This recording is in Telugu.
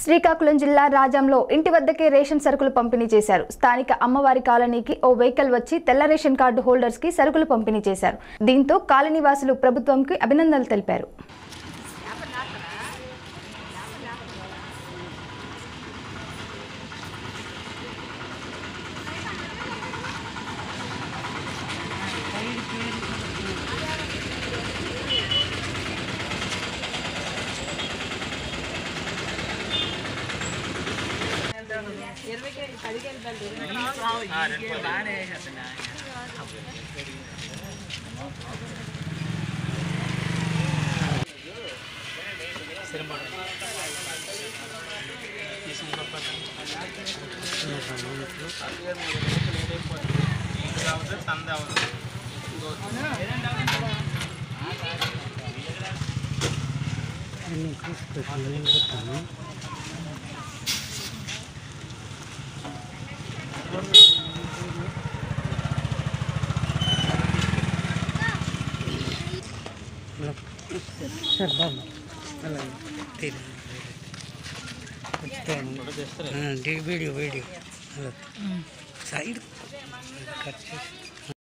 శ్రీకాకుళం జిల్లా రాజంలో ఇంటి వద్దకే రేషన్ సరుకులు పంపిణీ చేశారు స్థానిక అమ్మవారి కాలనీకి ఓ వెహికల్ వచ్చి తెల్ల రేషన్ కార్డు హోల్డర్స్ కి సరుకులు పంపిణీ చేశారు దీంతో కాలనీ వాసులు ప్రభుత్వంకి అభినందనలు తెలిపారు సార్ బాబు అలా వీడియో వీడియో సైడ్ కట్ చేసి